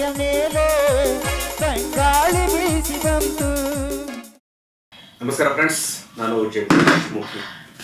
ಮೇಲೆ ತಂಗಾಳಿ ಬೀಸಿ ಬಂತು ನಮಸ್ಕಾರ ಫ್ರೆಂಡ್ಸ್ ನಾನು ಜಗದೀಶ್ ಮುಖಿ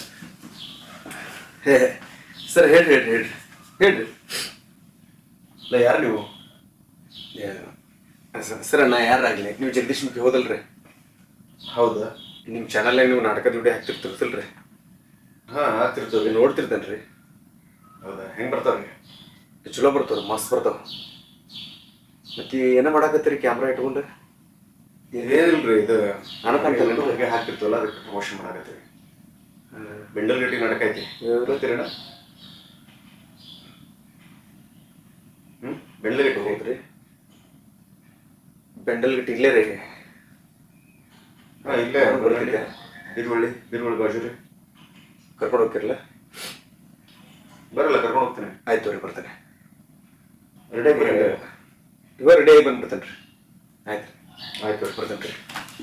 ಹೇ ಸರ್ ಹೇಳ್ರಿ ಹೇಳ್ರಿ ಹೇಳ್ರಿ ಹೇಳ್ರಿ ಇಲ್ಲ ಯಾರು ನೀವು ಏ, ಸ- ಸರ್ ನಾ ಯಾರಾಗಲಿ ನೀವು ಜಗದೀಶ್ ಮುಖಿ ಹೋದಲ್ರಿ ಹೌದಾ ನಿಮ್ಮ ಚಾನಲ್ನಾಗ ನೀವು ನಾಟಕದ ವಿಡಿಯೋ ಹಾಕ್ತಿರ್ತಿರ್ತಲ್ರಿ ಹಾಂ ಹಾಕ್ತಿರ್ತೀವಿ ನೋಡ್ತಿರ್ತೇನೆ ರೀ ಹೌದಾ ಹೆಂಗೆ ಬರ್ತಾವ್ರಿ ಚಲೋ ಬರ್ತಾವ್ರಿ ಮಸ್ತ್ ಬರ್ತಾವ ಮತ್ತೆ ಏನ ಮಾಡಾಕತ್ತೀರಿ ಕ್ಯಾಮ್ರಾ ಇಟ್ಕೊಂಡು ಏನಿಲ್ರಿ ಇದು ನಾನು ಕಾಣ್ತೇನೆ ಹಾಕ್ತಿರ್ತವಲ್ಲ ಅದಕ್ಕೆ ಪ್ರಮೋಷನ್ ಮಾಡಾಕತ್ತೀವಿ ಬೆಂಡಲ್ ಗಟ್ಟಿ ನಾಟಕ ಐತಿ ಗೊತ್ತೀರಣ ಹ್ಮ್ ಬೆಂಡಲ್ ಗಟ್ಟಿ ಹೋಗ್ರಿ ಬೆಂಡಲ್ ಗಟ್ಟಿ ಇಲ್ಲೇ ರೀ ಹಾಂ ಇಲ್ಲೇ ಬರ್ತಿದ್ದೆ ಬಿರುವಳ್ಳಿ ಬಿರುವಳ್ಳಿ ಬಾಜು ರೀ ಕರ್ಕೊಂಡು ಹೋಗ್ತಿರಲ್ಲ ಬರಲ್ಲ ಕರ್ಕೊಂಡು ಹೋಗ್ತೇನೆ ಆಯ್ತು ರೀ ಬರ್ತೇನೆ ರೆಡಿ ಆಗಿ ಇವಾಗ ರೆಡಿ ಆಗಿ ಬಂದ್ಬಿಡ್ತೇನೆ ರೀ ಆಯ್ತು ಆಯ್ತು ಬರ್ತೇನೆ ರೀ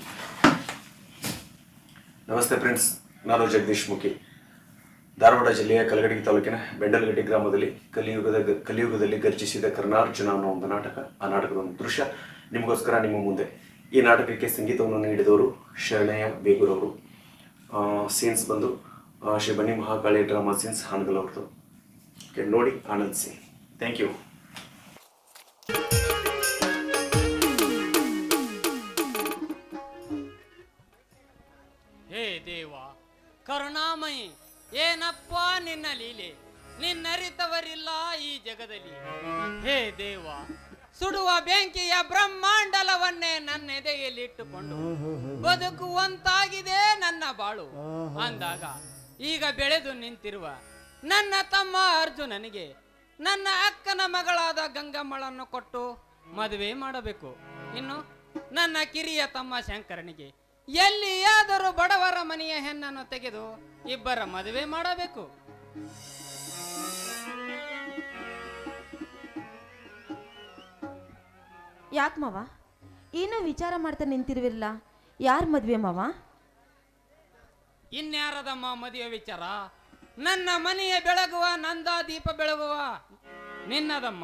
ನಮಸ್ತೆ ಫ್ರೆಂಡ್ಸ್ ನಾನು ಜಗದೀಶ್ ಮುಖಿ ಧಾರವಾಡ ಜಿಲ್ಲೆಯ ಕಲಗಡಗಿ ತಾಲೂಕಿನ ಬೆಂಡಲಗಡ್ಡಿ ಗ್ರಾಮದಲ್ಲಿ ಕಲಿಯುಗದ ಕಲಿಯುಗದಲ್ಲಿ ಗರ್ಜಿಸಿದ ಕರ್ನಾರ್ಜುನ ಅನ್ನೋ ಒಂದು ನಾಟಕ ಆ ನಾಟಕದ ಒಂದು ದೃಶ್ಯ ನಿಮಗೋಸ್ಕರ ನಿಮ್ಮ ಮುಂದೆ ಈ ನಾಟಕಕ್ಕೆ ಸಂಗೀತವನ್ನು ನೀಡಿದವರು ಶರಣಯ್ಯ ಬೇಗೂರವರು ಸೀನ್ಸ್ ಬಂದು ಆ, ಶ್ರೀ ಬನ್ನಿ ಮಹಾಕಾಳಿ ಡ್ರಾಮಾ ಸೀನ್ಸ್ ಹಾನಗಲ್ ಅವ್ರದ್ದು ಓಕೆ ನೋಡಿ ಆನಂದಿಸಿ ಥ್ಯಾಂಕ್ ಯು ಹೇ ದೇವ ಕರುಣಾಮಯಿ ಏನಪ್ಪ ನಿನ್ನ ಲೀಲೆ ನಿನ್ನರಿತವರಿಲ್ಲ ಈ ಜಗದಲ್ಲಿ ಹೇ ದೇವ ಸುಡುವ ಬೆಂಕಿಯ ಬ್ರಹ್ಮಾಂಡಲವನ್ನೇ ನನ್ನ ಎದೆಯಲ್ಲಿಟ್ಟುಕೊಂಡು ಬದುಕುವಂತಾಗಿದೆ ನನ್ನ ಬಾಳು ಅಂದಾಗ ಈಗ ಬೆಳೆದು ನಿಂತಿರುವ ನನ್ನ ತಮ್ಮ ಅರ್ಜುನನಿಗೆ ನನ್ನ ಅಕ್ಕನ ಮಗಳಾದ ಗಂಗಮ್ಮಳನ್ನು ಕೊಟ್ಟು ಮದುವೆ ಮಾಡಬೇಕು ಇನ್ನು ನನ್ನ ಕಿರಿಯ ತಮ್ಮ ಶಂಕರನಿಗೆ ಎಲ್ಲಿಯಾದರೂ ಬಡವರ ಮನೆಯ ಹೆಣ್ಣನ್ನು ತೆಗೆದು ಇಬ್ಬರ ಮದುವೆ ಮಾಡಬೇಕು ಯಾಕೆ ಮಾವ ಏನೋ ವಿಚಾರ ಮಾಡ್ತಾ ನಿಂತಿರುವಿರಲ್ಲ ಯಾರ ಮದ್ವೆ ಮಾವ ಇನ್ಯಾರದಮ್ಮ ಮದುವೆ ವಿಚಾರ ನನ್ನ ಮನೆಯ ಬೆಳಗುವ ನಂದ ದೀಪ ಬೆಳಗುವ ನಿನ್ನದಮ್ಮ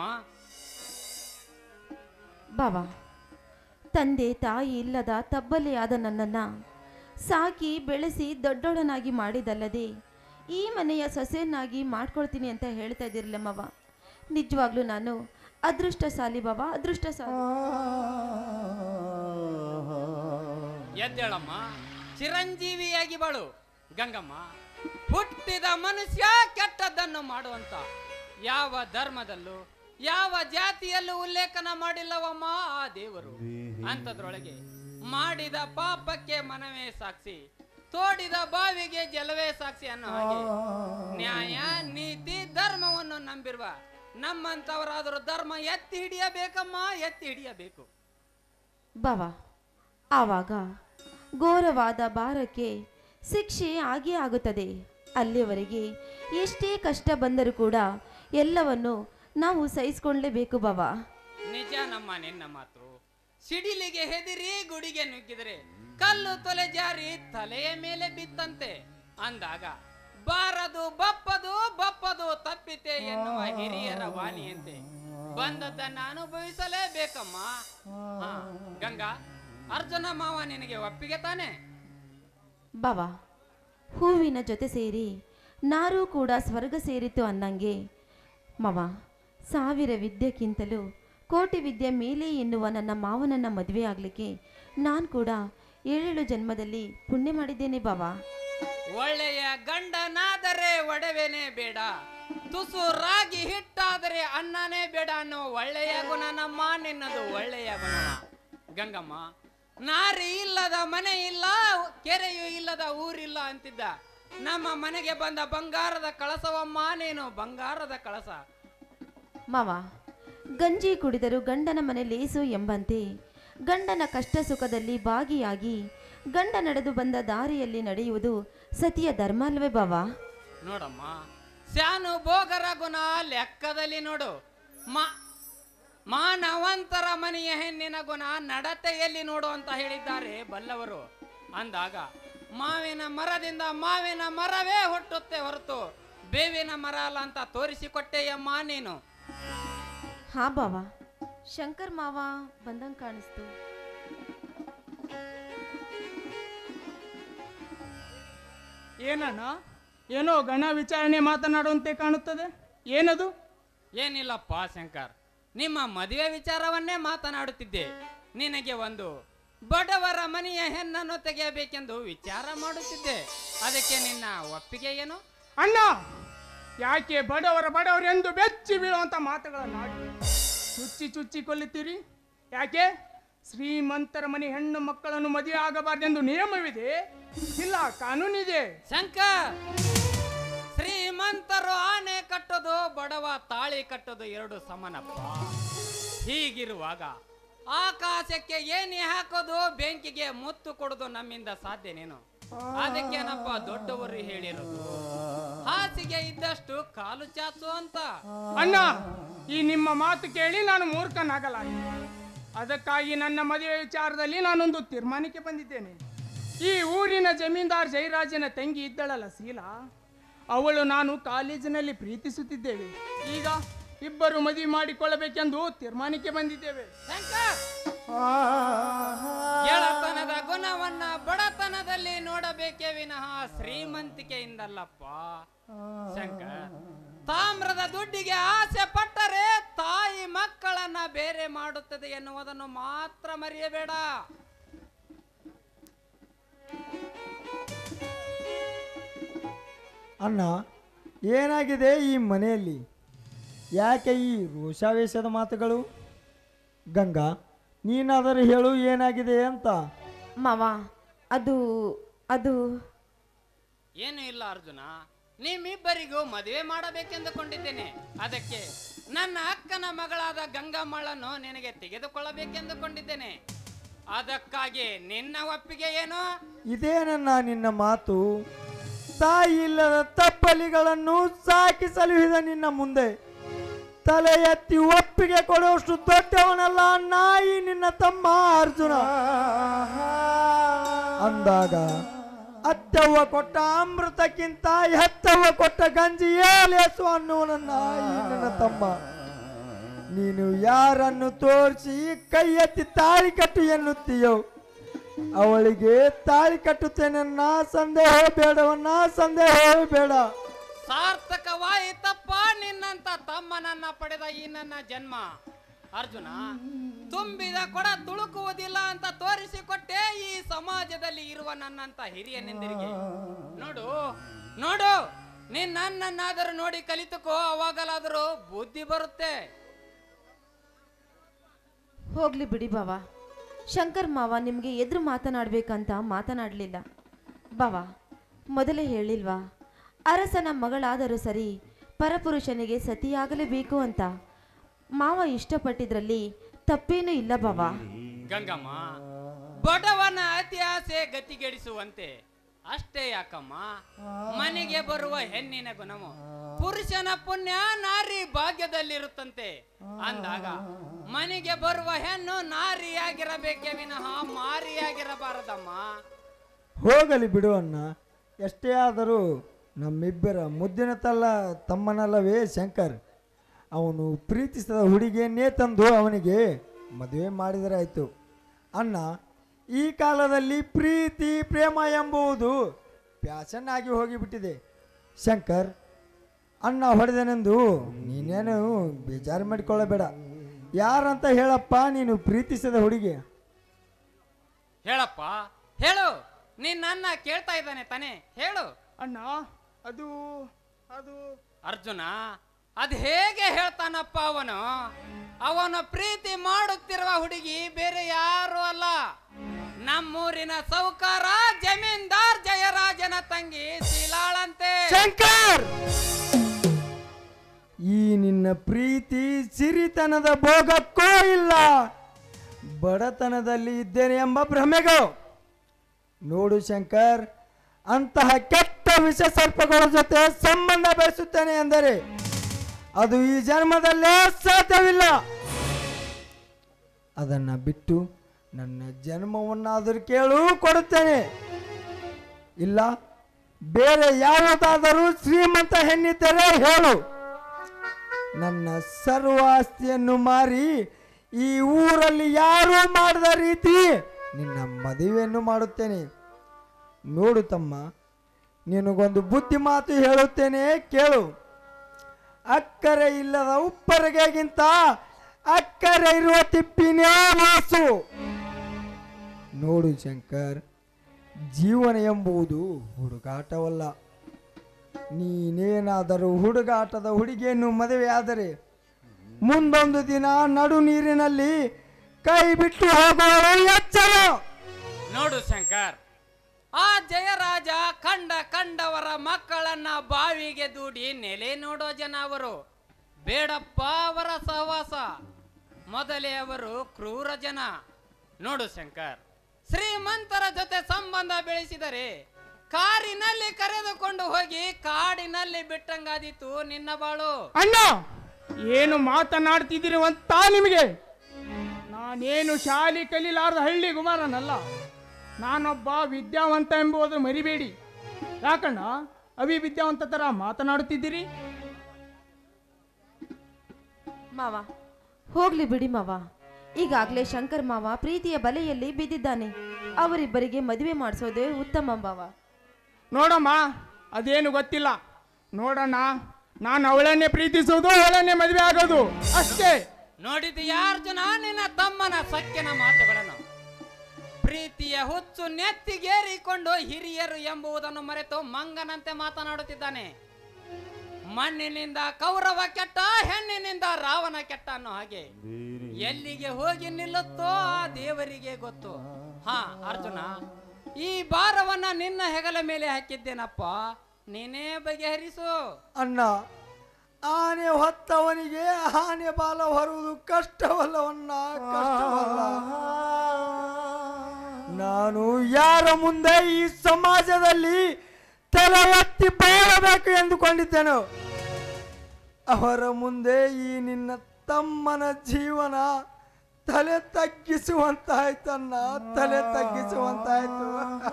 ಬಾಬಾ ತಂದೆ ತಾಯಿ ಇಲ್ಲದ ತಬ್ಬಲಿಯಾದ ನನ್ನನ್ನು ಸಾಕಿ ಬೆಳೆಸಿ ದೊಡ್ಡೋಳನಾಗಿ ಮಾಡಿದಲ್ಲದೆ ಈ ಮನೆಯ ಸೊಸೆಯನ್ನಾಗಿ ಮಾಡ್ಕೊಳ್ತೀನಿ ಅಂತ ಹೇಳ್ತಾ ಇದ್ದೀರಲ್ಲ ಮಾವ ನಿಜವಾಗ್ಲೂ ನಾನು ಅದೃಷ್ಟಶಾಲಿ ಬಾಬಾ ಅದೃಷ್ಟಶಾಲಿ ಎದ್ದೇಳಮ್ಮ ಚಿರಂಜೀವಿಯಾಗಿ ಬಾಳು ಗಂಗಮ್ಮ ಹುಟ್ಟಿದ ಮನುಷ್ಯ ಕೆಟ್ಟದ್ದನ್ನು ಮಾಡುವಂತ ಯಾವ ಧರ್ಮದಲ್ಲೂ ಯಾವ ಜಾತಿಯಲ್ಲೂ ಉಲ್ಲೇಖನ ಮಾಡಿಲ್ಲವಮ್ಮ ಆ ದೇವರು ಅಂಥದ್ರೊಳಗೆ ಮಾಡಿದ ಪಾಪಕ್ಕೆ ಮನವೇ ಸಾಕ್ಷಿ ತೋಡಿದ ಬಾವಿಗೆ ಜಲವೇ ಸಾಕ್ಷಿ ಅನ್ನೋ ಹಾಗೆ ನ್ಯಾಯ ನೀತಿ ಧರ್ಮವನ್ನು ನಂಬಿರುವ ನಮ್ಮಂತವರಾದರೂ ಧರ್ಮ ಎತ್ತಿ ಹಿಡಿಯಬೇಕಮ್ಮ ಎತ್ತಿ ಹಿಡಿಯಬೇಕು ಬಾಬಾ ಆವಾಗ ಘೋರವಾದ ಭಾರಕ್ಕೆ ಶಿಕ್ಷೆ ಆಗೇ ಆಗುತ್ತದೆ ಅಲ್ಲಿಯವರೆಗೆ ಎಷ್ಟೇ ಕಷ್ಟ ಬಂದರೂ ಕೂಡ ಎಲ್ಲವನ್ನು ನಾವು ಸಹಿಸ್ಕೊಳ್ಳೇಬೇಕು ಬಾಬಾ ನಿಜ ನಮ್ಮ ನಿನ್ನ ಮಾತು ಸಿಡಿಲಿಗೆ ಹೆದಿರಿ ಗುಡಿಗೆ ನುಗ್ಗಿದರೆ ಕಲ್ಲು ತೊಲೆ ಜಾರಿ ತಲೆಯ ಮೇಲೆ ಬಿತ್ತಂತೆ ಅಂದಾಗ ಬಾರದು ಬಪ್ಪದು ಬಪ್ಪದು ತಪ್ಪಿತೆ ಎನ್ನುವ ಹಿರಿಯರ ವಾಣಿಯಂತೆ ಬಂದದ್ದನ್ನ ಅನುಭವಿಸಲೇಬೇಕಮ್ಮ ಹಾ, ಗಂಗಾ ಅರ್ಜುನ ಮಾವ ನಿನಗೆ ಒಪ್ಪಿಗೆ ತಾನೆ ಬಾಬಾ ಹೂವಿನ ಜೊತೆ ಸೇರಿ ನಾರೂ ಕೂಡ ಸ್ವರ್ಗ ಸೇರಿತು ಅನ್ನಂಗೆ ಮವ ಸಾವಿರ ವಿದ್ಯೆಗಿಂತಲೂ ಕೋಟಿ ವಿದ್ಯೆ ಮೇಲೆ ಎನ್ನುವ ನನ್ನ ಮಾವನನ್ನ ಮದುವೆ ಆಗಲಿಕ್ಕೆ ನಾನು ಕೂಡ ಏಳೇಳು ಜನ್ಮದಲ್ಲಿ ಪುಣ್ಯ ಮಾಡಿದ್ದೇನೆ ಬಾಬಾ ಒಳ್ಳೆಯ ಗಂಡನಾದರೆ ಒಡವೆನೇ ಬೇಡ ತುಸು ರಾಗಿ ಹಿಟ್ಟಾದರೆ ಅನ್ನನೇ ಬೇಡ ಅನ್ನೋ ಒಳ್ಳೆಯ ಗುಣ ನಮ್ಮ ನಿನ್ನದು ಒಳ್ಳೆಯ ಗುಣ ಗಂಗಮ್ಮ ನಾರಿ ಇಲ್ಲದ ಮನೆ ಇಲ್ಲ ಕೆರೆಯು ಇಲ್ಲದ ಊರಿಲ್ಲ ಅಂತಿದ್ದ ನಮ್ಮ ಮನೆಗೆ ಬಂದ ಬಂಗಾರದ ಕಳಸವಮ್ಮ ನೀನು ಬಂಗಾರದ ಕಳಸ ಮಾವ ಗಂಜಿ ಕುಡಿದರು ಗಂಡನ ಮನೆ ಲೇಸು ಎಂಬಂತೆ ಗಂಡನ ಕಷ್ಟ ಸುಖದಲ್ಲಿ ಭಾಗಿಯಾಗಿ ಗಂಡ ನಡೆದು ಬಂದ ದಾರಿಯಲ್ಲಿ ನಡೆಯುವುದು ಸತಿಯ ಧರ್ಮ ಅಲ್ವೇ ಬಾವಾ ನೋಡಮ್ಮ ಸ್ಯಾನು ಭೋಗರ ಗುಣ ಲೆಕ್ಕದಲ್ಲಿ ನೋಡು ಮಾ ಮಾನವಂತರ ಮನೆಯ ಹೆಣ್ಣಿನ ಗುಣ ನಡತೆಯಲ್ಲಿ ನೋಡು ಅಂತ ಹೇಳಿದ್ದಾರೆ ಬಲ್ಲವರು ಅಂದಾಗ ಮಾವಿನ ಮರದಿಂದ ಮಾವಿನ ಮರವೇ ಹುಟ್ಟುತ್ತೆ ಹೊರತು ಬೇವಿನ ಮರ ಅಲ್ಲ ಅಂತ ತೋರಿಸಿಕೊಟ್ಟೆಯಮ್ಮ ನೀನು ಹಾ ಬಾವ ಶಂಕರ್ ಮಾವ ಬಂದಂಗೆ ಕಾಣಿಸ್ತು ಏನಣ್ಣ ಏನೋ ಗಣ ವಿಚಾರಣೆ ಮಾತನಾಡುವಂತೆ ಕಾಣುತ್ತದೆ ಏನದು ಏನಿಲ್ಲಪ್ಪ ಶಂಕರ್ ನಿಮ್ಮ ಮದುವೆ ವಿಚಾರವನ್ನೇ ಮಾತನಾಡುತ್ತಿದ್ದೆ ನಿನಗೆ ಒಂದು ಬಡವರ ಮನೆಯ ಹೆಣ್ಣನ್ನು ತೆಗೆಯಬೇಕೆಂದು ವಿಚಾರ ಮಾಡುತ್ತಿದ್ದೆ ಅದಕ್ಕೆ ನಿನ್ನ ಒಪ್ಪಿಗೆ ಏನು ಅಣ್ಣ ಯಾಕೆ ಬಡವರ ಬಡವರೆಂದು ಬೆಚ್ಚಿ ಬೀಳುವಂತ ಮಾತುಗಳನ್ನು ಆಡಿ ಚುಚ್ಚಿ ಚುಚ್ಚಿ ಕೊಲ್ಲುತ್ತೀರಿ ಯಾಕೆ ಶ್ರೀಮಂತರ ಮನೆ ಹೆಣ್ಣು ಮಕ್ಕಳನ್ನು ಮದುವೆ ಆಗಬಾರ್ದೆಂದು ನಿಯಮವಿದೆ ಇಲ್ಲ ಕಾನೂನಿದೆ ಶಂಕರ್ ಶ್ರೀಮಂತರು ಆನೆ ಕಟ್ಟೋದು ಬಡವ ತಾಳಿ ಕಟ್ಟೋದು ಎರಡು ಸಮನಪ್ಪ ಹೀಗಿರುವಾಗ ಆಕಾಶಕ್ಕೆ ಏನಿ ಹಾಕೋದು ಬೆಂಕಿಗೆ ಮುತ್ತು ಕೊಡೋದು ನಮ್ಮಿಂದ ಸಾಧ್ಯನೇನು ಅದಕ್ಕೇನಪ್ಪ ದೊಡ್ಡವರು ಹೇಳಿರೋದು ಹಾಸಿಗೆ ಇದ್ದಷ್ಟು ಕಾಲು ಚಾಚು ಅಂತ ಅಣ್ಣ ಈ ನಿಮ್ಮ ಮಾತು ಕೇಳಿ ನಾನು ಮೂರ್ಖನಾಗಲಾರೆ ಅದಕ್ಕಾಗಿ ನನ್ನ ಮದುವೆ ವಿಚಾರದಲ್ಲಿ ನಾನೊಂದು ತೀರ್ಮಾನಕ್ಕೆ ಬಂದಿದ್ದೇನೆ ಈ ಊರಿನ ಜಮೀನ್ದಾರ್ ಜಯರಾಜನ ತಂಗಿ ಇದ್ದಳಲ್ಲ ಶೀಲಾ ಅವಳು ನಾನು ಕಾಲೇಜಿನಲ್ಲಿ ಪ್ರೀತಿಸುತ್ತಿದ್ದೇವೆ ಈಗ ಇಬ್ಬರು ಮದುವೆ ಮಾಡಿಕೊಳ್ಳಬೇಕೆಂದು ತೀರ್ಮಾನಕ್ಕೆ ಬಂದಿದ್ದೇವೆ ಶಂಕರ್ ಗೆಳತನದ ಗುಣವನ್ನ ಬಡತನದಲ್ಲಿ ನೋಡಬೇಕೇ ವಿನಃ ಶ್ರೀಮಂತಿಕೆಯಿಂದಲ್ಲಪ್ಪ ಶಂಕರ್ ತಾಮ್ರದ ದುಡ್ಡಿಗೆ ಆಸೆ ಪಟ್ಟರೆ ತಾಯಿ ಮಕ್ಕಳನ್ನ ಬೇರೆ ಮಾಡುತ್ತದೆ ಎನ್ನುವುದನ್ನು ಮಾತ್ರ ಮರೆಯಬೇಡ ಅಣ್ಣ ಏನಾಗಿದೆ ಈ ಮನೆಯಲ್ಲಿ ಯಾಕೆ ಈ ರೋಷಾವೇಶದ ಮಾತುಗಳು ಗಂಗಾ ನೀನಾದರೂ ಹೇಳು ಏನಾಗಿದೆ ಅಂತ ಮಾವ ಅದು ಅದು ಏನು ಇಲ್ಲ ಅರ್ಜುನ ನಿಮ್ಮಿಬ್ಬರಿಗೂ ಮದುವೆ ಮಾಡಬೇಕೆಂದುಕೊಂಡಿದ್ದೇನೆ ಅದಕ್ಕೆ ನನ್ನ ಅಕ್ಕನ ಮಗಳಾದ ಗಂಗಮ್ಮಳನ್ನು ನಿನಗೆ ತೆಗೆದುಕೊಳ್ಳಬೇಕೆಂದುಕೊಂಡಿದ್ದೇನೆ ಅದಕ್ಕಾಗಿ ನಿನ್ನ ಒಪ್ಪಿಗೆ ಏನು ಇದೇನನ್ನ ನಿನ್ನ ಮಾತು ತಾಯಿ ಇಲ್ಲದ ತಪ್ಪಲಿಗಳನ್ನು ಸಾಕಿ ಸಲುಹಿದ ನಿನ್ನ ಮುಂದೆ ತಲೆ ಎತ್ತಿ ಒಪ್ಪಿಗೆ ಕೊಡುವಷ್ಟು ದೊಡ್ಡವನಲ್ಲ ನಾಯಿ ನಿನ್ನ ತಮ್ಮ ಅರ್ಜುನ ಅಂದಾಗ ಅತ್ತವ್ವ ಕೊಟ್ಟ ಅಮೃತಕ್ಕಿಂತ ಹೆತ್ತವ್ವ ಕೊಟ್ಟ ಗಂಜಿ ಏಲೇಸು ಅನ್ನುವನ ನಾಯಿ ನನ್ನ ತಮ್ಮ ನೀನು ಯಾರನ್ನು ತೋರಿಸಿ ಕೈ ಎತ್ತಿ ತಾಳಿ ಕಟ್ಟು ಎನ್ನುತ್ತೀಯೋ ಅವಳಿಗೆ ತಾಳಿ ಕಟ್ಟುತ್ತೇನನ್ನ ಸಂದೇಹ ಬೇಡವನ್ನ ಸಂದೇಹ ಬೇಡ ಸಾರ್ಥಕವಾಯಿತಪ್ಪ ನಿನ್ನಂತ ತಮ್ಮನನ್ನ ಪಡೆದ ಈ ನನ್ನ ಜನ್ಮ ಅರ್ಜುನ ತುಂಬಿದ ಕೊಡ ತುಳುಕುವುದಿಲ್ಲ ಅಂತ ತೋರಿಸಿಕೊಟ್ಟೆ ಈ ಸಮಾಜದಲ್ಲಿ ಇರುವ ನನ್ನಂತ ಹಿರಿಯನೆಂದರಿಗೆ ನೋಡು ನೋಡು ನೀನ್ ನನ್ನನ್ನಾದರೂ ನೋಡಿ ಕಲಿತುಕೋ ಅವಾಗಲಾದರೂ ಬುದ್ಧಿ ಬರುತ್ತೆ ಹೋಗ್ಲಿ ಬಿಡಿ ಬಾವ ಶಂಕರ್ ಮಾವ ನಿಮಗೆ ಎದುರು ಮಾತನಾಡಬೇಕಂತ ಮಾತನಾಡಲಿಲ್ಲ ಬಾವ ಮೊದಲೇ ಹೇಳಿಲ್ವಾ ಅರಸನ ಮಗಳಾದರೂ ಸರಿ ಪರಪುರುಷನಿಗೆ ಸತಿಯಾಗಲೇಬೇಕು ಅಂತ ಮಾವ ಇಷ್ಟಪಟ್ಟಿದ್ರಲ್ಲಿ ತಪ್ಪೇನೂ ಇಲ್ಲ ಬಾವ ಗಂಗಮ್ಮ ಬಡವನ ಅತಿ ಆಸೆ ಗತಿಗೆಡಿಸುವಂತೆ ಅಷ್ಟೇ ಯಾಕಮ್ಮ ಮನೆಗೆ ಬರುವ ಹೆಣ್ಣಿನ ಗುಣವು ಪುರುಷನ ಪುಣ್ಯ ನಾರಿ ಭಾಗ್ಯದಲ್ಲಿರುತ್ತಂತೆ ಅಂದಾಗ ಮನೆಗೆ ಬರುವ ಹೆಣ್ಣು ನಾರಿಯಾಗಿರಬೇಕೇ ವಿನಃ ಮಾರಿಯಾಗಿರಬಾರದಮ್ಮ ಹೋಗಲಿ ಬಿಡು ಅಣ್ಣ ಎಷ್ಟೇ ಆದರೂ ನಮ್ಮಿಬ್ಬರ ಮುದ್ದಿನ ತಲ್ಲ ತಮ್ಮನಲ್ಲವೇ ಶಂಕರ್ ಅವನು ಪ್ರೀತಿಸಿದ ಹುಡುಗಿಯನ್ನೇ ತಂದು ಅವನಿಗೆ ಮದುವೆ ಮಾಡಿದರೆ ಆಯಿತು ಅಣ್ಣ ಈ ಕಾಲದಲ್ಲಿ ಪ್ರೀತಿ ಪ್ರೇಮ ಎಂಬುದು ಪ್ಯಾಷನ್ ಆಗಿ ಹೋಗಿಬಿಟ್ಟಿದೆ ಶಂಕರ್ ಅಣ್ಣ ಹೊಡೆದನೆಂದು ನೀನೇನು ಬೇಜಾರು ಮಾಡಿಕೊಳ್ಳಬೇಡ ಯಾರಂತ ಹೇಳಪ್ಪ ನೀನು ಪ್ರೀತಿಸಿದ ಹುಡುಗಿ ಹೇಳಪ್ಪ ಹೇಳು ನೀನ್ ನನ್ನ ಕೇಳ್ತಾ ಇದ್ದಾನೆ ತಾನೆ ಹೇಳು ಅಣ್ಣ ಅದು ಅದು ಅರ್ಜುನ ಅದ್ ಹೇಗೆ ಹೇಳ್ತಾನಪ್ಪ ಅವನು ಅವನು ಪ್ರೀತಿ ಮಾಡುತ್ತಿರುವ ಹುಡುಗಿ ಬೇರೆ ಯಾರು ಅಲ್ಲ ನಮ್ಮೂರಿನ ಸೌಕಾರ ಜಮೀನ್ದಾರ್ ಜಯರಾಜನ ತಂಗಿ ಶೀಲಾಳಂತೆ ಶಂಕರ್ ಈ ನಿನ್ನ ಪ್ರೀತಿ ಸಿರಿತನದ ಭೋಗಕ್ಕೂ ಇಲ್ಲ ಬಡತನದಲ್ಲಿ ಇದ್ದೇನೆ ಎಂಬ ಭ್ರಮೆಗೋ ನೋಡು ಶಂಕರ್ ಅಂತಹ ಕೆಟ್ಟ ವಿಷ ಸರ್ಪಗಳ ಜೊತೆ ಸಂಬಂಧ ಬೆಳೆಸುತ್ತೇನೆ ಎಂದರೆ ಅದು ಈ ಜನ್ಮದಲ್ಲೇ ಸಾಧ್ಯವಿಲ್ಲ ಅದನ್ನ ಬಿಟ್ಟು ನನ್ನ ಜನ್ಮವನ್ನಾದರೂ ಕೇಳು ಕೊಡುತ್ತೇನೆ ಇಲ್ಲ ಬೇರೆ ಯಾವುದಾದರೂ ಶ್ರೀಮಂತ ಹೆಣ್ಣಿದ್ದರೆ ಹೇಳು ನನ್ನ ಸರ್ವ ಆಸ್ತಿಯನ್ನು ಮಾರಿ ಈ ಊರಲ್ಲಿ ಯಾರೂ ಮಾಡದ ರೀತಿ ನಿನ್ನ ಮದುವೆಯನ್ನು ಮಾಡುತ್ತೇನೆ ನೋಡು ತಮ್ಮ ನಿನಗೊಂದು ಬುದ್ಧಿ ಮಾತು ಹೇಳುತ್ತೇನೆ ಕೇಳು ಅಕ್ಕರೆ ಇಲ್ಲದ ಉಪ್ಪರಿಗೆಗಿಂತ ಅಕ್ಕರೆ ಇರುವ ತಿಪ್ಪಿನೇ ಮಾಸು ನೋಡು ಶಂಕರ್ ಜೀವನ ಎಂಬುದು ಹುಡುಗಾಟವಲ್ಲ ನೀನೇನಾದರೂ ಹುಡುಗಾಟದ ಹುಡುಗಿಯನ್ನು ಮದುವೆಯಾದರೆ ಮುಂದೊಂದು ದಿನ ನಡು ನೀರಿನಲ್ಲಿ ಕೈ ಬಿಟ್ಟು ಹೋಗುವಳು ಎಚ್ಚರ ನೋಡು ಶಂಕರ್ ಆ ಜಯರಾಜ ಕಂಡ ಕಂಡವರ ಮಕ್ಕಳನ್ನ ಬಾವಿಗೆ ದೂಡಿ ನೆಲೆ ನೋಡೋ ಜನ ಅವರು ಬೇಡಪ್ಪ ಅವರ ಸಹವಾಸ ಮೊದಲೇ ಅವರು ಕ್ರೂರ ಜನ ನೋಡು ಶಂಕರ್ ಶ್ರೀಮಂತರ ಜೊತೆ ಸಂಬಂಧ ಬೆಳೆಸಿದರೆ ಕಾರಿನಲ್ಲಿ ಕರೆದುಕೊಂಡು ಹೋಗಿ ಕಾಡಿನಲ್ಲಿ ಬಿಟ್ಟಂಗಾದೀತು ನಿನ್ನ ಬಾಳು ಅಣ್ಣ ಏನು ಮಾತನಾಡ್ತಿದ್ದೀರಿ ಅಂತ ನಿಮಗೆ ನಾನೇನು ಶಾಲೆ ಕಲೀಲಾರ್ದ ಹಳ್ಳಿ ಕುಮಾರನಲ್ಲ ನಾನೊಬ್ಬ ವಿದ್ಯಾವಂತ ಎಂಬುದು ಮರಿಬೇಡಿ ಯಾಕಣ್ಣ ಅವಿ ವಿದ್ಯಾವಂತ ತರ ಮಾತನಾಡುತ್ತಿದ್ದೀರಿ ಮಾವ ಹೋಗ್ಲಿ ಬಿಡಿ ಮಾವ ಈಗಾಗಲೇ ಶಂಕರ್ ಮಾವ ಪ್ರೀತಿಯ ಬಲೆಯಲ್ಲಿ ಬಿದ್ದಿದ್ದಾನೆ ಅವರಿಬ್ಬರಿಗೆ ಮದುವೆ ಮಾಡಿಸೋದೇ ಉತ್ತಮ ಮಾವ ನೋಡಮ್ಮ ಅದೇನು ಗೊತ್ತಿಲ್ಲ ನೋಡಣ್ಣ ನಾನು ಅವಳನ್ನೇ ಪ್ರೀತಿಸೋದು ಅವಳನ್ನೇ ಮದುವೆ ಆಗೋದು ಅಷ್ಟೇ ನೋಡಿದ ಯಾರು ಜನ ನಿನ್ನ ತಮ್ಮನ ಸಖ್ಯನ ಮಾತುಗಳನ್ನು ಪ್ರೀತಿಯ ಹುಚ್ಚು ನೆತ್ತಿಗೇರಿಕೊಂಡು ಹಿರಿಯರು ಎಂಬುದನ್ನು ಮರೆತು ಮಂಗನಂತೆ ಮಾತನಾಡುತ್ತಿದ್ದಾನೆ ಮಣ್ಣಿನಿಂದ ಕೌರವ ಕೆಟ್ಟ ಹೆಣ್ಣಿನಿಂದ ರಾವಣ ಕೆಟ್ಟ ಅನ್ನೋ ಹಾಗೆ ಎಲ್ಲಿಗೆ ಹೋಗಿ ನಿಲ್ಲುತ್ತೋ ಆ ದೇವರಿಗೆ ಗೊತ್ತು ಹಾ ಅರ್ಜುನ ಈ ಭಾರವನ್ನ ನಿನ್ನ ಹೆಗಲ ಮೇಲೆ ಹಾಕಿದ್ದೇನಪ್ಪ ನೀನೇ ಬಗೆಹರಿಸು ಅಣ್ಣ ಆನೆ ಹೊತ್ತವನಿಗೆ ಆನೆ ಬಾಲ ಹೊರುವುದು ಕಷ್ಟವಲ್ಲವನ್ನ ಕಷ್ಟವಲ್ಲ ನಾನು ಯಾರ ಮುಂದೆ ಈ ಸಮಾಜದಲ್ಲಿ ತಲೆ ಎತ್ತಿ ಬಾಳಬೇಕು ಎಂದುಕೊಂಡಿದ್ದೇನು ಅವರ ಮುಂದೆ ಈ ನಿನ್ನ ತಮ್ಮನ ಜೀವನ ತಲೆ ತಗ್ಗಿಸುವಂತಾಯ್ತನ್ನ ತಲೆ ತಗ್ಗಿಸುವಂತಾಯ್ತು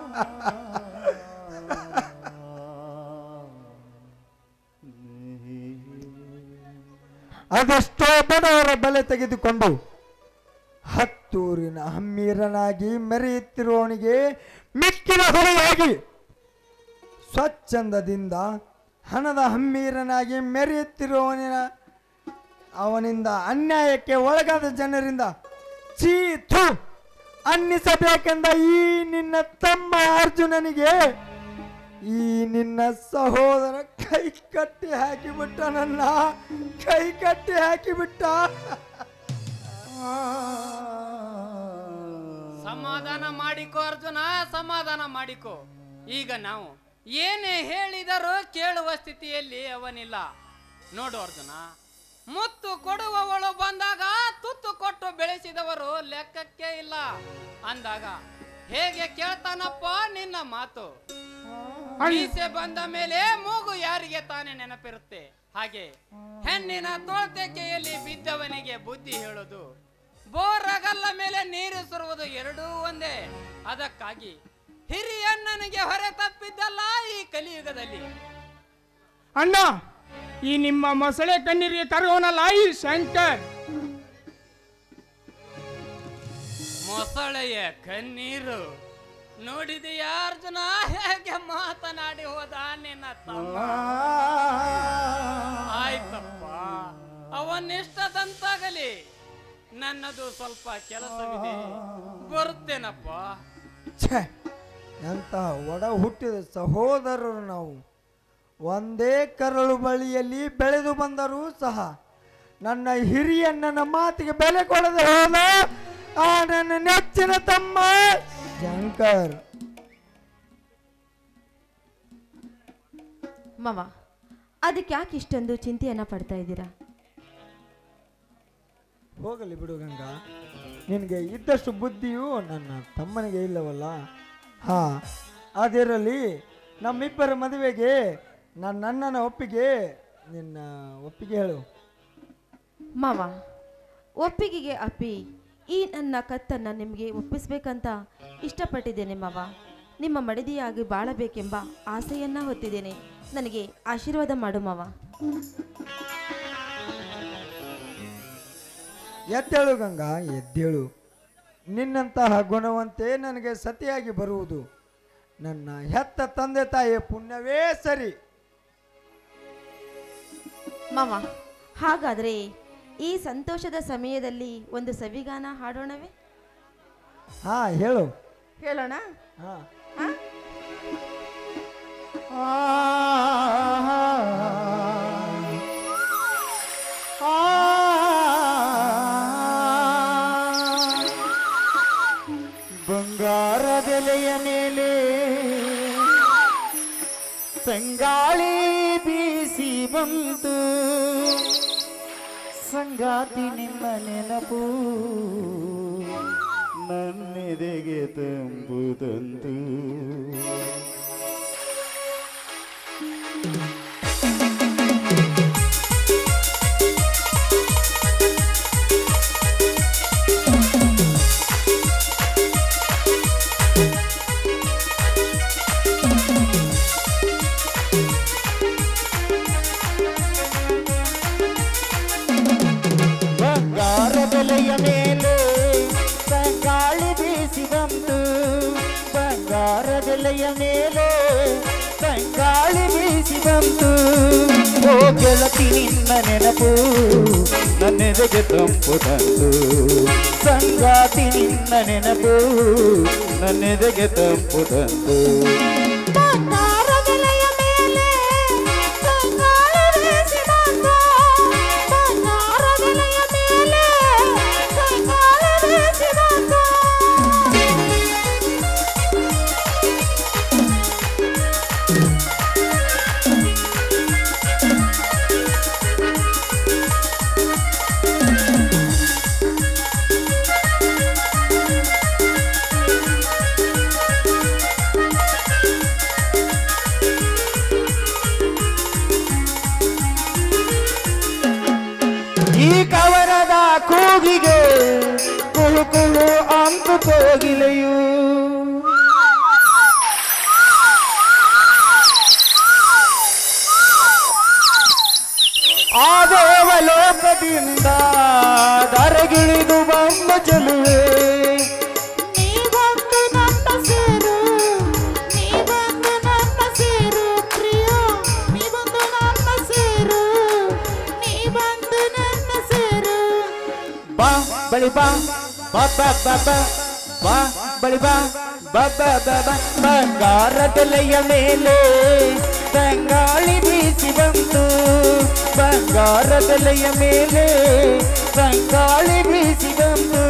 ಅದೆಷ್ಟೋ ಬಡವರ ಬೆಲೆ ತೆಗೆದುಕೊಂಡು ಹತ್ತೂರಿನ ಹಮ್ಮೀರನಾಗಿ ಮೆರೆಯುತ್ತಿರುವವನಿಗೆ ಮಿಕ್ಕಿನ ಹೊರೆಯಾಗಿ ಸ್ವಚ್ಛಂದದಿಂದ ಹಣದ ಹಮ್ಮೀರನಾಗಿ ಮೆರೆಯುತ್ತಿರುವವನಿನ ಅವನಿಂದ ಅನ್ಯಾಯಕ್ಕೆ ಒಳಗಾದ ಜನರಿಂದ ಚೀ ಥು ಅನ್ನಿಸಬೇಕೆಂದ ಈ ನಿನ್ನ ತಮ್ಮ ಅರ್ಜುನನಿಗೆ ಈ ನಿನ್ನ ಸಹೋದರ ಕೈ ಕಟ್ಟಿ ಹಾಕಿಬಿಟ್ಟ ನನ್ನ ಕೈ ಕಟ್ಟಿ ಹಾಕಿಬಿಟ್ಟ ಸಮಾಧಾನ ಮಾಡಿಕೋ ಅರ್ಜುನ ಸಮಾಧಾನ ಮಾಡಿಕೋ ಈಗ ನಾವು ಏನೇ ಹೇಳಿದರೂ ಕೇಳುವ ಸ್ಥಿತಿಯಲ್ಲಿ ಅವನಿಲ್ಲ ನೋಡು ಅರ್ಜುನ ಮುತ್ತು ಕೊಡುವವಳು ಬಂದಾಗ ತುತ್ತು ಕೊಟ್ಟು ಬೆಳೆಸಿದವರು ಲೆಕ್ಕಕ್ಕೆ ಇಲ್ಲ ಅಂದಾಗ ಹೇಗೆ ಕೇಳ್ತಾನಪ್ಪ ನಿನ್ನ ಮಾತು ಮೀಸೆ ಬಂದ ಮೇಲೆ ಮೂಗು ಯಾರಿಗೆ ತಾನೇ ನೆನಪಿರುತ್ತೆ ಹಾಗೆ ಹೆಣ್ಣಿನ ತೋಳ್ತೆಕೆಯಲ್ಲಿ ಬಿದ್ದವನಿಗೆ ಬುದ್ಧಿ ಹೇಳೋದು ಬೋರಗಲ್ಲ ಮೇಲೆ ನೀರು ಸುರುವುದು ಎರಡೂ ಒಂದೇ ಅದಕ್ಕಾಗಿ ಹಿರಿಯಣ್ಣನಿಗೆ ಹೊರೆ ತಪ್ಪಿದ್ದಲ್ಲ ಈ ಕಲಿಯುಗದಲ್ಲಿ ಅಣ್ಣ ಈ ನಿಮ್ಮ ಮೊಸಳೆ ಕಣ್ಣೀರಿಗೆ ಕರೆಯೋನಲ್ಲ ಈ ಶಂಕರ್ ಮೊಸಳೆಯ ಕಣ್ಣೀರು ನೋಡಿದೆಯಾ ಅರ್ಜುನ ಹೇಗೆ ಮಾತನಾಡಿ ಹೋದ ನಿನ್ನ ತಮ್ಮ ಆಯ್ತಪ್ಪ ಅವನಿಷ್ಟದಂತಾಗಲಿ ನನ್ನದು ಸ್ವಲ್ಪ ಕೆಲಸವಿದೆ ಬರುತ್ತೇನಪ್ಪ ಛೇ ಎಂತಹ ಒಡ ಹುಟ್ಟಿದ ಸಹೋದರರು ನಾವು ಒಂದೇ ಕರಳು ಬಳಿಯಲ್ಲಿ ಬೆಳೆದು ಬಂದರೂ ಸಹ ನನ್ನ ಹಿರಿಯಣ್ಣನ ಮಾತಿಗೆ ಬೆಲೆ ಕೊಡದೆ ಹೋದ ಆ ನನ್ನ ನೆಚ್ಚಿನ ತಮ್ಮ ಶಂಕರ್ ಮಾವ ಅದಕ್ಕೆ ಯಾಕೆ ಇಷ್ಟೊಂದು ಚಿಂತೆಯನ್ನ ಪಡ್ತಾ ಇದ್ದೀರಾ ಹೋಗಲಿ ಬಿಡು ಗಂಗಾ ನಿನಗೆ ಇದ್ದಷ್ಟು ಬುದ್ಧಿಯು ನನ್ನ ತಮ್ಮನಿಗೆ ಇಲ್ಲವಲ್ಲ ಹಾ ಅದಿರಲಿ ನಮ್ಮಿಬ್ಬರ ಮದುವೆಗೆ ನನ್ನ ಅಣ್ಣನ ಒಪ್ಪಿಗೆ ನಿನ್ನ ಒಪ್ಪಿಗೆ ಹೇಳು ಮಾವ ಒಪ್ಪಿಗೆಗೆ ಅಪ್ಪಿ ಈ ನನ್ನ ಕತ್ತನ್ನು ನಿಮಗೆ ಒಪ್ಪಿಸ್ಬೇಕಂತ ಇಷ್ಟಪಟ್ಟಿದ್ದೇನೆ ಮಾವ ನಿಮ್ಮ ಮಡದಿಯಾಗಿ ಬಾಳಬೇಕೆಂಬ ಆಸೆಯನ್ನ ಹೊತ್ತಿದ್ದೇನೆ ನನಗೆ ಆಶೀರ್ವಾದ ಮಾಡು ಮಾವ ಎದ್ದೇಳು ಗಂಗಾ ಎದ್ದೇಳು ನಿನ್ನಂತಹ ಗುಣವಂತೆ ನನಗೆ ಸತಿಯಾಗಿ ಬರುವುದು ನನ್ನ ಹೆತ್ತ ತಂದೆ ತಾಯಿಯ ಪುಣ್ಯವೇ ಸರಿ ಮಾವ ಹಾಗಾದರೆ ಈ ಸಂತೋಷದ ಸಮಯದಲ್ಲಿ ಒಂದು ಸವಿಗಾನ ಹಾಡೋಣವೇ ಹಾ ಹೇಳು ಹೇಳೋಣ ಹಾ ಹಾ? ಬಂಗಾರದೆಲೆಯ ಮೇಲೆ ತಂಗಾಳಿ ಬೀಸಿ ಬಂತು ಸಂಗಾತಿ ನಿಮ್ಮ ನೆನಪು ನನ್ನೆದೆಗೆ ತಂಬು ತಂತು ಬಂಗಾರ ಬೆಲೆಯ ಮೇಲೆ ತಂಗಾಳಿ ಬೀಸಿ ಬಂತು ಬಂಗಾರ ಬೆಲೆಯ ಮೇಲೆ ತಂಗಾಳಿ ಬೀಸಿ ಬಂತು ಓ ಗೆಳತಿ ನಿನ್ನ ನೆನಪು ನನ್ನೆದೆಗೆ ತಂಪು ತಂತು ಸಂಗಾತಿ ನಿನ್ನ ನೆನಪು ನನ್ನೆದೆಗೆ ತಂಪು ತಂತು ಬಂಗಾರದೆಲೆಯ ಮೇಲೆ ತಂಗಾಳಿ ಬೀಸಿ ಬಂತು. ಬಂಗಾರದೆಲೆಯ ಮೇಲೆ ತಂಗಾಳಿ ಬೀಸಿ ಬಂತು. ಈ ಕವರದ ಕೂಗಿಗೆ ಕುಳು ಕುಳು ಅಂತು ಕೋಗಿಲೆಯು ಆ ದೇವಲೋಕದಿಂದ ದರಗಿಳಿದು ಬಂದ ಚೆಲುವೆ ನೀ ಬಂದು ನನ್ನ ಸೇರು ನೀ ಬಂದು ನನ್ನ ಸೇರು ಪ್ರಿಯ ನೀ ಬಂದು ನನ್ನ ಸೇರು ನೀ ಬಂದು ನನ್ನ ಸೇರು ಬಾ ಬಳಿ ಬಾ ಬಾ ಬಾ ಬಾ ಬಾ ಬಾ ಬಳಿ ಬಾ ಬಾ ಬಾ ಬಾ ಬಾ ಬಂಗಾರದೆಲೆಯ ಮೇಲೆ ತಂಗಾಳಿ ಬೀಸಿ ಬಂತು ಬಂಗಾರದೆಲೆಯ ಮೇಲೆ ತಂಗಾಳಿ ಬೀಸಿ ಬಂತು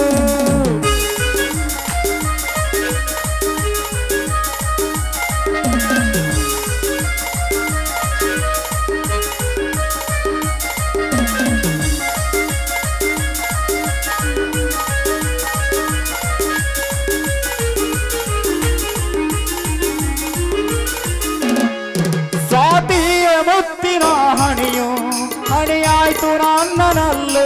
ಸ್ವಾತಿಯ ಮುತ್ತಿನ ಹಣಿಯು ಹಣಿಯಾಯ್ತು ನನ್ನನಲ್ಲೇ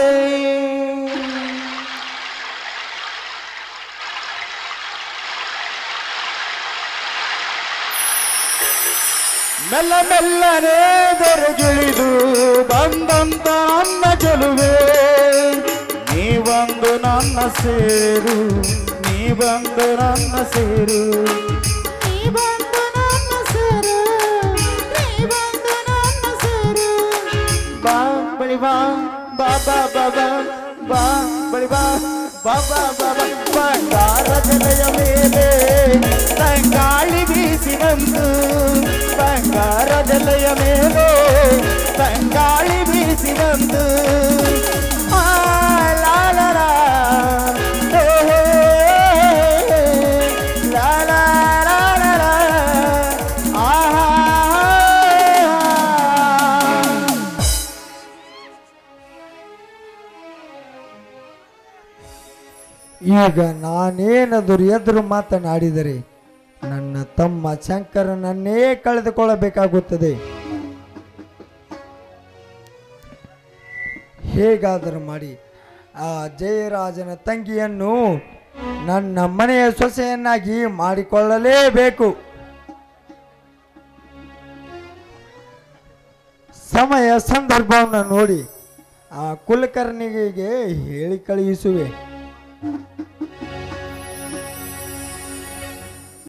ಮೆಲ್ಲ ಮೆಲ್ಲನೆ ದೊರಗಿಳಿದು ಬಂದಂತ ನನ್ನ ಚೆಲುವೆ ನೀ ಬಂದು ನನ್ನ ಸೇರು ನೀ ಬಂದು ನನ್ನ ಸೇರು ನೀ ಬಂದು ನನ್ನ ಸೇರು ನೀ ಬಂದು ನನ್ನ ಸೇರು ಬಾ ಬಳಿ ಬಾ ಬಾ ಬಾ ಬಾ ಬಾ ಬಾ ಬಳಿ ಬಾ ಬಾ ಬಾ ಬಾ ಬಾ ಬಂಗಾರ ಜಲೆಯ ಮೇಲೆ ತಂಗಾಳಿ ಬೀಸಿ ಬಂತು ಬಂಗಾರ ಜಲೆಯ ಮೇಲೆ ತಂಗಾಳಿ ಬೀಸಿ ಬಂತು ಆ, ಲಾ ಲಾ ಲಾ, ಓ, ಹೋ, ಲಾ ಲಾ ಲಾ ಲಾ ಲಾ, ಆಹಾ ಈಗ ನಾನೇನಾದರೂ ಎದುರು ಮಾತನಾಡಿದರೆ ನನ್ನ ತಮ್ಮ ಶಂಕರನನ್ನೇ ಕಳೆದುಕೊಳ್ಳಬೇಕಾಗುತ್ತದೆ ಹೇಗಾದರೂ ಮಾಡಿ ಆ ಜಯರಾಜನ ತಂಗಿಯನ್ನು ನನ್ನ ಮನೆಯ ಸೊಸೆಯನ್ನಾಗಿ ಮಾಡಿಕೊಳ್ಳಲೇಬೇಕು ಸಮಯ ಸಂದರ್ಭವನ್ನು ನೋಡಿ ಆ ಕುಲಕರ್ಣಿಗೆ ಹೇಳಿ ಕಳುಹಿಸುವೆ